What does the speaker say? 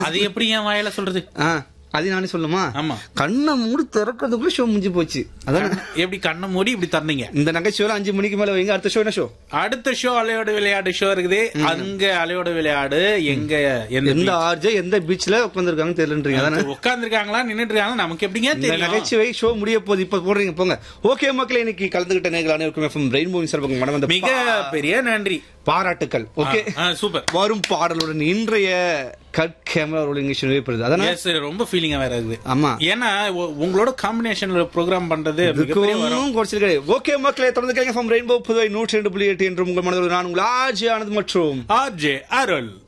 அது எப்படி என் வாயில சொல்றது ஆ அது நானே சொல்லுமா ஆமா கண்ணை மூடி திறக்கிறதுக்குள்ள ஷோ முடிஞ்சு போச்சு அதானே எப்படி கண்ணை மூடி இப்படி தரீங்க இந்த நகைச்சுவை அஞ்சு மணிக்கு மேல வைங்க அடுத்த ஷோ என்ன ஷோ அடுத்த ஷோ அலையோட விளையாடு ஷோ இருக்குது அங்க அலையோட விளையாடு எங்க எந்த எந்த ஆர்ஜே எந்த பீச்ல உட்காந்துருக்காங்கன்னு தெரியலன்றீங்க அதானே உட்கார்ந்து இருக்காங்களா நின்னுட்டு இருக்காங்களா நமக்கு எப்படிங்க இந்த தெரியும் நகைச்சுவை ஷோ முடிய போகுது இப்ப போடுறீங்க போங்க ஓகே மக்களே இன்னைக்கு கலந்துகிட்ட நேர்கள் அனைவருக்கும் எஃப்எம் ரெயின்போ சார்பாக மனம் வந்த மிக பெரிய நன்றி பாராட்டுக்கள் ஓகே ஆ, சூப்பர் வரும் பாடலுடன் இன்றைய கட் கேமரா ரோலிங் நிகழ்ச்சி நிறைவேறுது அதானே Yes, ரொம்ப ஃபீலிங்கா வேற இருக்குது ஆமா ஏன்னா உ- உங்களோட காம்பினேஷன்ல ப்ரோக்ராம் பண்றது மிகப்பெரிய வரும் இதுக்கும் குறைச்சல் கிடையாது ஓகே மக்களே தொடர்ந்து கேளுங்க ஃப்ரம் ரெயின்போ புதுவை நூற்றி ரெண்டு புள்ளி எட்டு என்று உங்கள் மனதில் நான் உங்கள் ஆஜி ஆனந்த் மற்றும் ஆர்ஜே அருள்